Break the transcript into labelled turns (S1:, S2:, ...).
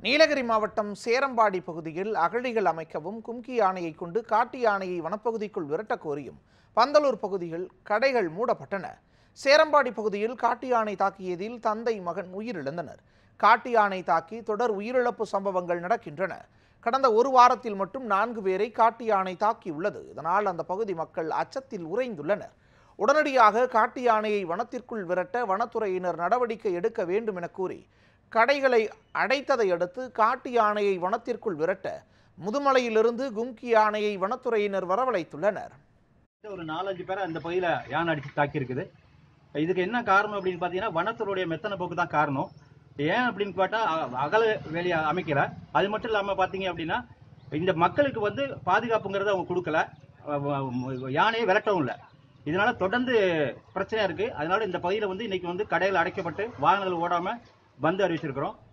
S1: நீலகிரி மாவட்டம் சேரம்பாடி பகுதியில் அகழிகள் அமைக்கவும் கும்கி யானையை கொண்டு காட்டு யானையை வனப்பகுதிக்குள் விரட்டக் கோரியும் பந்தலூர் பகுதியில் கடைகள் மூடப்பட்டன சேரம்பாடி பகுதியில் காட்டு யானை தாக்கியதில் தந்தை மகன் உயிரிழந்தனர் காட்டு யானை தாக்கி தொடர் உயிரிழப்பு சம்பவங்கள் நடக்கின்றன கடந்த ஒரு வாரத்தில் மட்டும் நான்கு பேரை காட்டு யானை தாக்கியுள்ளது இதனால் அந்த பகுதி மக்கள் அச்சத்தில் உறைந்துள்ளனர் உடனடியாக காட்டு யானையை வனத்திற்குள் விரட்ட வனத்துறையினர் நடவடிக்கை எடுக்க வேண்டும் என கூறி கடைகளை அடைத்ததை அடுத்து காட்டு யானையை வனத்திற்குள் விரட்ட முதுமலையிலிருந்து கும்கி யானையை வனத்துறையினர் வரவழைத்துள்ளனர்
S2: ஒரு நாலஞ்சு பேரை அந்த பகுதியில் யானை அடிச்சு தாக்கியிருக்குது இதுக்கு என்ன காரணம் அப்படின்னு பார்த்தீங்கன்னா வனத்துறையுடைய மெத்தன போக்கு தான் காரணம் ஏன் அப்படின்னு பார்த்தா அ- அகல வேலையை அமைக்கல அது மட்டும் இல்லாமல் பார்த்தீங்க அப்படின்னா இந்த மக்களுக்கு வந்து பாதுகாப்புங்கிறத அவங்க கொடுக்கல அ- வ- யானையை விரட்டவும் இல்லை இதனால தொடர்ந்து பிரச்சனையா இருக்கு அதனால இந்த பகுதியில் வந்து இன்னைக்கு வந்து கடைகள் அடைக்கப்பட்டு வாகனங்கள் ஓடாம பந்து அறிவிச்சிருக்கிறோம்